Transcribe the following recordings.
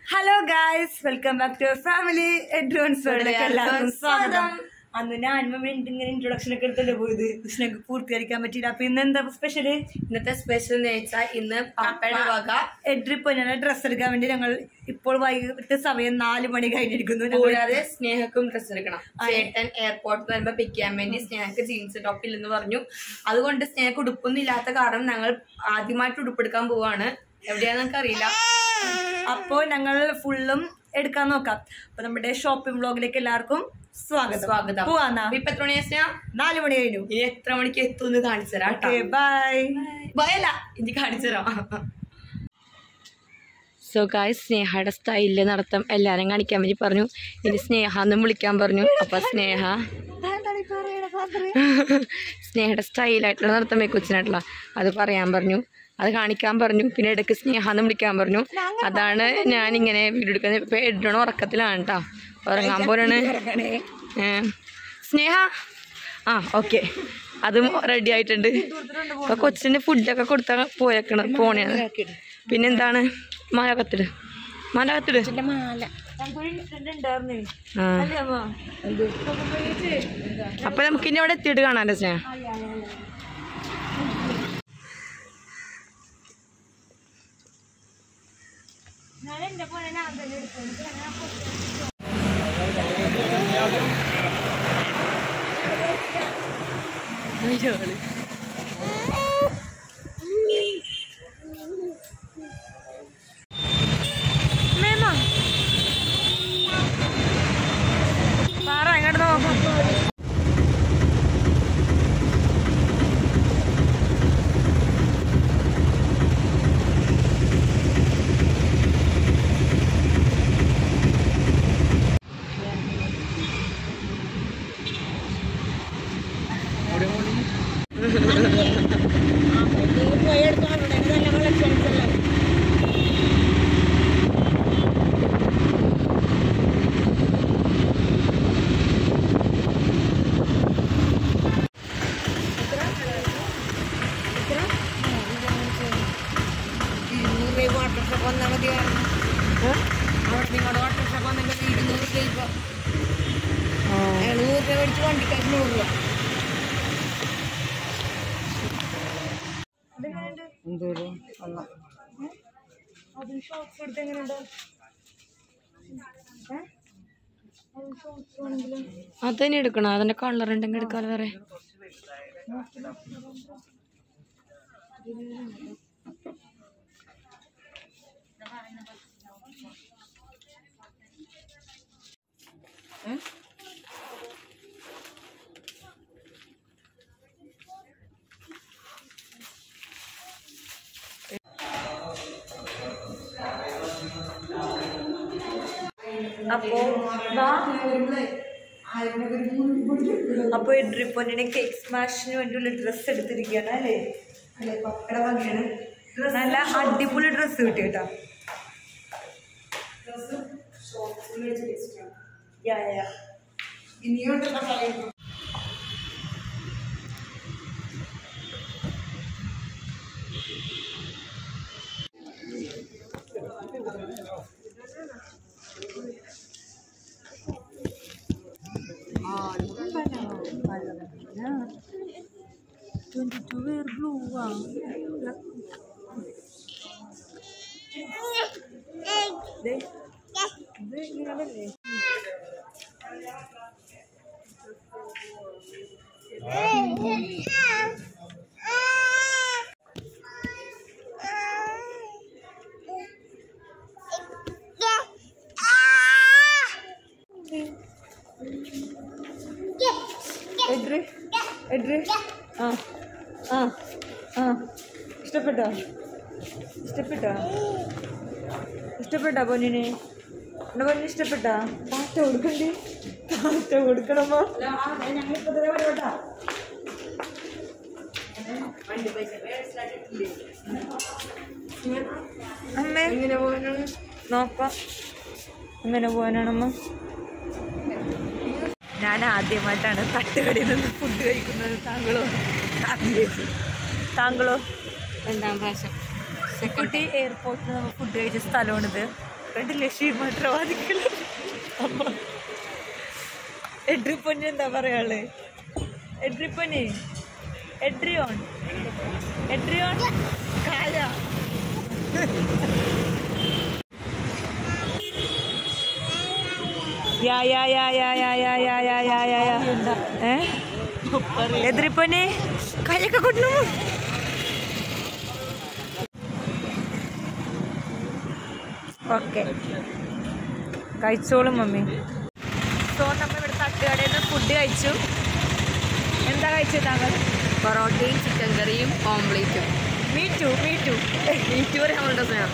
Hello guys welcome back to family എഡ്രോൺസ് എല്ലാവർക്കും സ്വാഗതം അന്ന് ഞാൻ ഇങ്ങനെ ഇൻട്രൊഡക്ഷൻ ഒക്കെ എടുത്തല്ലേ പോയത് കൃഷ്ണക്ക് പൂർത്തീകരിക്കാൻ പറ്റിയില്ല അപ്പൊ ഇന്ന് എന്താ സ്പെഷ്യല് ഇന്നത്തെ സ്പെഷ്യൽ എന്ന് വെച്ചാൽ ഇന്ന് പപ്പയുടെ വക എഡ്രിപ്പോ ഞാൻ ഡ്രസ്സ് എടുക്കാൻ വേണ്ടി ഞങ്ങൾ ഇപ്പോൾ വൈകിട്ട് സമയം നാല് മണി കഴിഞ്ഞിരിക്കുന്നു ഞങ്ങൾ കൂടാതെ സ്നേഹക്കും ഡ്രസ് എടുക്കണം ചേട്ടൻ എയർപോർട്ടിൽ വരുമ്പോ പിക്ക് ചെയ്യാൻ വേണ്ടി സ്നേഹക്ക് ജീൻസ് ടോപ്പ് ഇല്ലെന്ന് പറഞ്ഞു അതുകൊണ്ട് സ്നേഹക്ക് ഉടുപ്പൊന്നും ഇല്ലാത്ത കാരണം ഞങ്ങൾ ആദ്യമായിട്ട് ഉടുപ്പെടുക്കാൻ പോവാണ് എവിടെയാന്ന് നമുക്ക് അറിയില്ല അപ്പോൾ ഞങ്ങൾ ഫുള്ളും എടുക്കാൻ നോക്കാം അപ്പൊ നമ്മുടെ ഷോപ്പിംഗ് വ്ളോഗിലേക്ക് എല്ലാവർക്കും സ്വാഗതം സ്വാഗതം പോവാന്നാ അപ്പൊ ഇപ്പൊ എത്ര മണിയാ സ്നേഹ നാല് മണി കഴിഞ്ഞു ഇനി എത്ര മണിക്ക് എത്തുമെന്ന് കാണിച്ചു തരാം കേട്ടോ ബൈ ഭയല്ല ഇനി കാണിച്ചു തരാം സോ ഗായ് സ്നേഹയുടെ സ്റ്റൈലിൽ നടത്തം എല്ലാരും കാണിക്കാൻ വേണ്ടി പറഞ്ഞു ഇനി സ്നേഹ എന്നും വിളിക്കാൻ പറഞ്ഞു അപ്പൊ സ്നേഹ സ്നേഹയുടെ സ്റ്റൈലായിട്ടുള്ള നടത്തം വെക്കൊച്ചിനായിട്ടുള്ള അത് പറയാൻ പറഞ്ഞു അത് കാണിക്കാൻ പറഞ്ഞു പിന്നെ ഇടയ്ക്ക് സ്നേഹ എന്ന് വിളിക്കാൻ പറഞ്ഞു അതാണ് ഞാൻ ഇങ്ങനെ വീഡിയോ എടുക്കുന്നത് ഇപ്പൊ എഡ്രണ ഉറക്കത്തിലാണ് കേട്ടോ ഉറങ്ങാൻ പോലാണ് ഏ. സ്നേഹ ആ ഓക്കെ അതും റെഡി ആയിട്ടുണ്ട് അപ്പൊ കൊച്ചിന്റെ ഫുഡൊക്കെ കൊടുത്താ പോയേക്കണം പോണേണ് പിന്നെന്താണ് മാലകത്തിട് മാലകത്തിട് ആ അപ്പൊ നമുക്ക് ഇനി അവിടെ എത്തിയിട്ട് കാണാലോ സ്നേഹ പറ എങ്ങോട്ട് നോക്കാം അതന്നെ എടുക്കണം അതിന്റെ കളർ ഉണ്ടെങ്കിൽ എടുക്കാലോ വേറെ അപ്പോ അപ്പൊ ഈ ഡ്രിപ്പോന്റെ കേക്ക് സ്മാഷിന് വേണ്ടിയുള്ള ഡ്രസ്സ് എടുത്തിരിക്കുകയാണ് അല്ലേ അല്ലേ പപ്പട വകയാണ് നല്ല അടിപൊളി ഡ്രസ്സ് കിട്ടി കേട്ടോ yeah yeah twenty two wear blue ആ ദേ, ഇത് ഇങ്ങനല്ലേ എഡ്രി എഡ്രി ആ ആ ആ ഇഷ്ടപ്പെട്ടോ ഇഷ്ടപ്പെട്ടോ ഇഷ്ടപ്പെട്ടോ പൊന്നിനെ എൻ്റെ പൊന്നിന് ഇഷ്ടപ്പെട്ടാ പാറ്റ കൊടുക്കണ്ടേ പാറ്റ കൊടുക്കണമോ ഞങ്ങളിപ്പോ ഇതിലെ വരോട്ടാ അമ്മേ എങ്ങനെ പോകാനാണ് നോക്കാം എങ്ങനെ പോകാനാണമ്മ ഞാൻ ആദ്യമായിട്ടാണ് തട്ടുകടയിൽ നിന്ന് ഫുഡ് കഴിക്കുന്നത് താങ്കളോ ആദ്യമായിട്ട്. താങ്കളോ രണ്ടാം പ്രാവശ്യം കുട്ടി എയർപോർട്ടിൽ നിന്ന് ഫുഡ് കഴിച്ച സ്ഥലമാണിത് കണ്ടില്ലേ ഷീമാത്രവാദികൾ എഡ്രിപ്പൊന്നി എന്താ പറയാള് എഡ്രിപ്പൊന്നി എഡ്രിയോൺ എഡ്രിയോൺ കാല യാ യാ യാ യാ യാ യാ യാ യാ യാ യാ യാ ഏ എതിരിപ്പൊന്നെ കൈയൊക്കെ കൊണ്ടു ഓക്കെ കഴിച്ചോളും മമ്മി സോ നമ്മൾ ഇവിടെ തട്ടുകടയിൽ നിന്ന് ഫുഡ് കഴിച്ചു എന്താ കഴിച്ചത് താങ്കൾ പൊറോട്ടയും ചിക്കൻ കറിയും ഓംലേറ്റും me too me too meet വരെ നമ്മളുടെ സ്നേഹം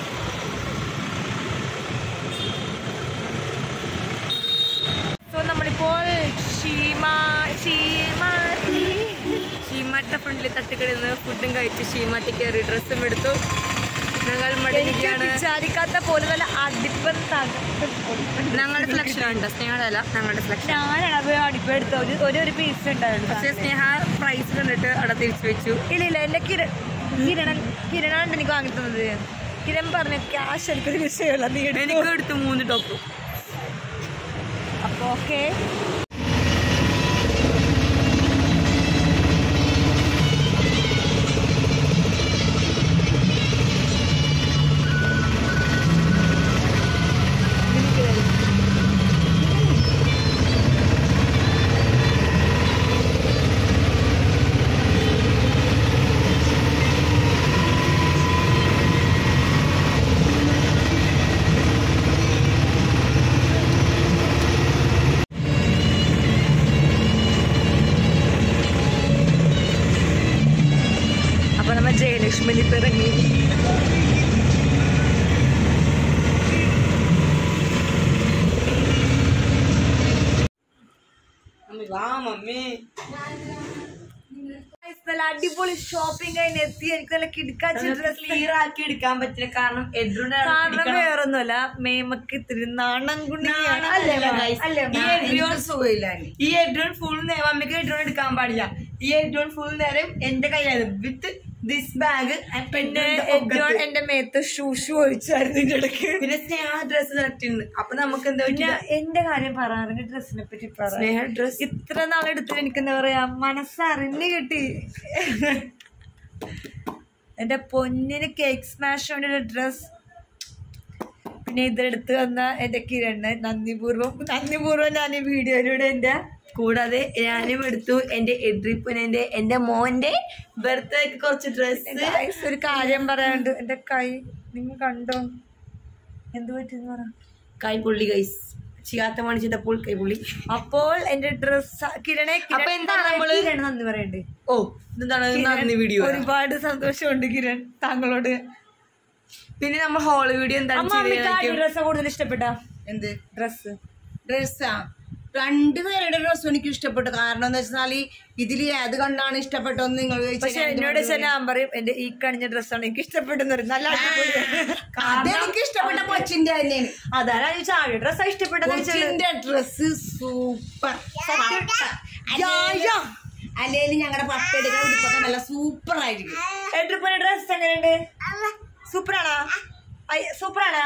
സോ നമ്മളിപ്പോൾ ഷീമ ഷീമ ഷീമാട്ട ഫ്രണ്ടിൽ തട്ടിക്കടയിൽ നിന്ന് ഫുഡും കഴിച്ച് ഷീമാട്ടി കയറി ഡ്രസ്സും എടുത്തു ഞങ്ങൾ എനിക്ക് മടങ്ങിയാണ് വിചാരിക്കാത്ത പോലെ നല്ല അടിപ്പൻ ഞങ്ങളുടെ സെലക്ഷൻ ഉണ്ട് സ്നേഹയുടെ അല്ല ഞങ്ങളുടെ സെലക്ഷൻ ഞാനാണ് അടിപ്പം എടുത്ത ഒരു ഒരു ഒരു പീസ് ഉണ്ടായിരുന്നു പക്ഷേ സ്നേഹ പ്രൈസ് കണ്ടിട്ട് അവിടെ തിരിച്ചു വെച്ചു ഇല്ല ഇല്ല എന്റെ കിരൺ കിരണൻ കിരണാണ് എനിക്ക് വാങ്ങി തന്നത് കിരൺ പറഞ്ഞു ക്യാഷ് എനിക്കൊരു വിഷയമല്ല നീ എടുത്തോ." എനിക്ക് എടുത്തു മൂന്ന് ടോപ്പ് അപ്പൊ ഓക്കെ അപ്പൊ നമ്മ ജയലക്ഷ്മി ഇപ്പൊ ഇറങ്ങി വാ മമ്മി Guys, നല്ല അടിപൊളി ഷോപ്പിംഗ് കഴിഞ്ഞ് എത്തി എനിക്ക് നല്ല കിടക്കാച്ച ഡ്രസ് ക്ലിയർ ആക്കി എടുക്കാൻ പറ്റില്ല കാരണം എഡ്രൂടെ കാരണം വേറൊന്നുമല്ല മേമക്ക് ഇത്തിരി നാണം കുണ്ടിയാണ് അല്ലേ അല്ലേ ഈ എഡ്രോൺ ഫുൾ നേരം മമ്മിക്ക് എഡ്രോൺ എടുക്കാൻ പാടില്ല ഈ എഡ്രോൺ ഫുൾ നേരം എന്റെ കയ്യിലായിരുന്നു വിത്ത് ദിസ് ബാഗ് പിന്നെ എഡ്ജോൺ എന്റെ മേത്ത് ഷൂ ഷൂ ഒഴിച്ചായിരുന്നു ഇതിന്റെ ഇടയ്ക്ക് പിന്നെ സ്നേഹ ഡ്രസ് സെലക്ട് ചെയ്യുന്നത് അപ്പൊ നമുക്ക് എന്താ പിന്നെ പറ്റില്ല എന്റെ കാര്യം പറയാറുണ്ട് ഡ്രസ്സിനെ പറ്റി പറയാം സ്നേഹ ഡ്രസ് ഇത്ര നാളെടുത്ത് എനിക്ക് എന്താ പറയാ മനസ്സറിഞ്ഞ് കിട്ടി എന്റെ പൊന്നിന് കേക്ക് സ്മാഷ് വേണ്ടിയുള്ള ഡ്രസ് പിന്നെ ഇതെടുത്ത് വന്ന എന്റെ കിരണ് നന്ദിപൂർവ്വം നന്ദിപൂർവ്വം ഞാൻ ഈ വീഡിയോയിലൂടെ എന്റെ കൂടാതെ ഞാനും എടുത്തു എന്റെ എഡ്രിപ്പുനന്റെ എന്റെ മോന്റെ ബർത്ത്ഡേക്ക് കുറച്ച് ഡ്രസ്സ് Guys, ഒരു കാര്യം പറയാനുണ്ട് എന്റെ കൈ നിങ്ങൾ കണ്ടോ എന്ത് പറ്റിയെന്ന് പറ കൈപുള്ളി ഗൈസ് ചെയ്യാത്ത മണി ചെയ്തപ്പോൾ കൈപുള്ളി അപ്പോൾ എന്റെ ഡ്രസ് കിരണേ അപ്പൊ എന്താണ് നമ്മള് കിരൺ നന്ദി പറയണ്ടേ ഓ എന്താണ് നന്ദി വീഡിയോ ഒരുപാട് സന്തോഷമുണ്ട് കിരൺ താങ്കളോട് പിന്നെ നമ്മൾ ഹോള് വീഡിയോ എന്താണ് അമ്മ ചെയ്തത് ഡ്രസ് കൂടുതൽ ഇഷ്ടപ്പെട്ട എന്ത് ഡ്രസ് ഡ്രസ്സാ രണ്ടുപേരുടെ ഡ്രസ്സും എനിക്ക് ഇഷ്ടപ്പെട്ടു കാരണം എന്താ വെച്ചാൽ ഇതിൽ ഏത് കണ്ടാണ് ഇഷ്ടപ്പെട്ടതെന്ന് നിങ്ങൾ ചോദിച്ചാൽ പക്ഷെ എന്നോട് വെച്ചാൽ ഞാൻ പറയും എന്റെ ഈ കണിഞ്ഞ ഡ്രസ്സാണ് എനിക്ക് ഇഷ്ടപ്പെട്ടെന്ന് പറയും നല്ല അടിപൊളിയാണ് അത് എനിക്ക് ഇഷ്ടപ്പെട്ട കൊച്ചിന്റെ തന്നെയാണ് അതാണ് ഞാൻ ചാടി ഡ്രസ്സാ ഇഷ്ടപ്പെട്ടെന്ന് വെച്ചാൽ കൊച്ചിന്റെ ഡ്രസ്സ് സൂപ്പർ അല്ലെങ്കിൽ ഞങ്ങളുടെ പട്ടെടുക്കുന്ന ഉടുപ്പൊക്കെ നല്ല സൂപ്പർ ആയിരിക്കും എട്രിപ്പിന്റെ ഡ്രസ് എങ്ങനെയുണ്ട് സൂപ്പറാണോ സൂപ്പറാണോ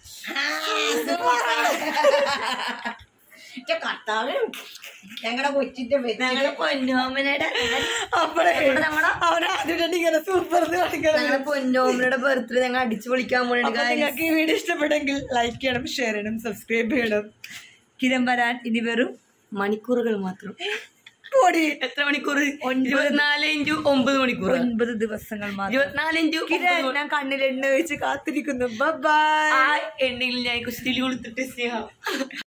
കർത്താവ് ഞങ്ങളുടെ കൊച്ചിന്റെ ഞങ്ങളെ പൊന്നോമനയുടെ അപ്പഴേ അവനാദ്യം ഇങ്ങനെ സൂപ്പർ കാണിക്കണം ഞങ്ങളുടെ പൊന്നോമനയുടെ ബർത്ത്ഡേ ഞങ്ങൾ അടിച്ചു പൊളിക്കാൻ അപ്പൊ പോകണം നിങ്ങൾക്ക് ഈ വീഡിയോ ഇഷ്ടപ്പെട്ടെങ്കിൽ ലൈക്ക് ചെയ്യണം ഷെയർ ചെയ്യണം സബ്സ്ക്രൈബ് ചെയ്യണം കിരം വരാൻ ഇനി വെറും മണിക്കൂറുകൾ മാത്രം പൊടി എത്ര മണിക്കൂർ ഇരുപത്തിനാല് ഇൻറ്റു ഒമ്പത് മണിക്കൂർ ഒൻപത് ദിവസങ്ങൾ മാത്രം ഇരുപത്തിനാല് ഇൻറ്റു കിരൺ ഞാൻ കണ്ണിൽ എണ്ണ വെച്ച് കാത്തിരിക്കുന്നു ബൈ ആ എണ്ണയിൽ ഞാൻ കുസ്തിയിൽ കൊടുത്തിട്ട് സ്നേഹം